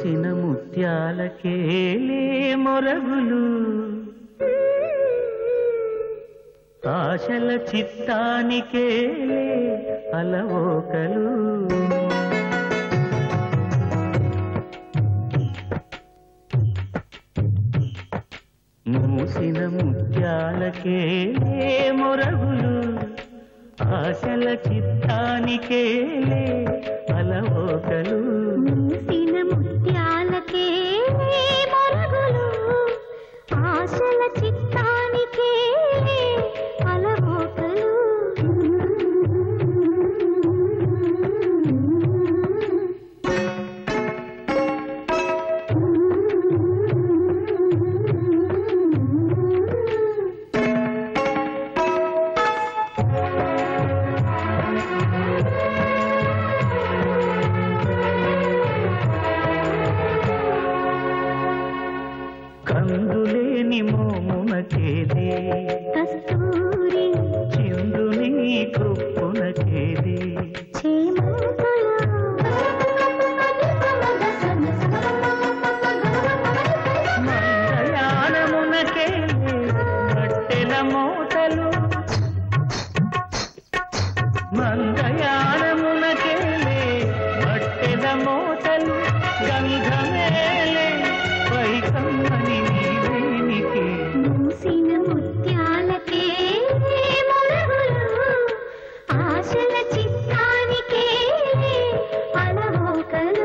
మూసిన ముత్యాలకేలే మొరగులు ఆశల చిత్తానికేలే అలవోకలు మూసిన ముత్యాలకేలే మొరగులు ఆశల చిత్తానికేలే అలవోకలు మూసిన ముత్యాలకే మొరగులు ఆశల చిత్తానికే అలవోకలు కందులేని మోమునకేది కస్తూరి చిందుని కొప్పునకేది మందయానమునకే కట్టెల మోతలు మందయానమునకే కట్టెల మోతలు గంధమేలే పైకమ్మని నీవేనికి మూసిన ముత్యాలకే మొరగులు ఆశల చిత్తానికే అలవోకలు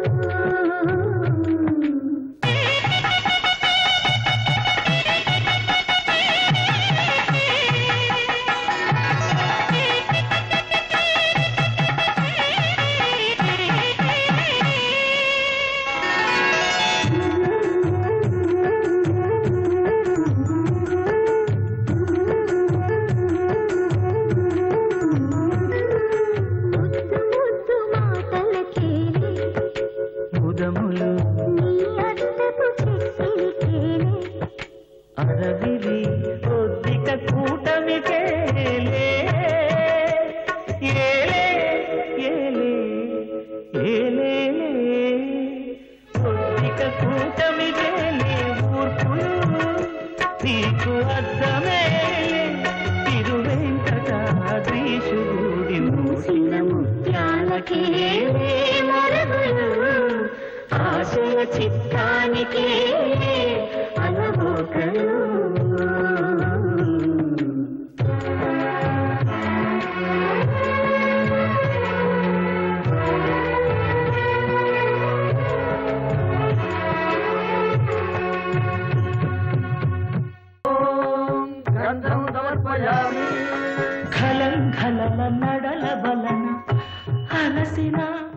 ముద్దు ముద్దు మాటలకేలే ముదములు నీ అద్దపు చెక్కిలికేలే అరవిరి కొద్దిక కూటమికేలే ఏలే ఏలే ఏలేలే కొద్దిక కూటమికేలే ఊర్పులు నీకు అర్థమేలే తిరువెంకటాద్రీశుడి మూసిన ముత్యాలకే మొరగులు ఆశయ చిత్తానికే అలవోకలు గంధం సమర్పయామి ఖలం ఖలల నడల వలన అలసిన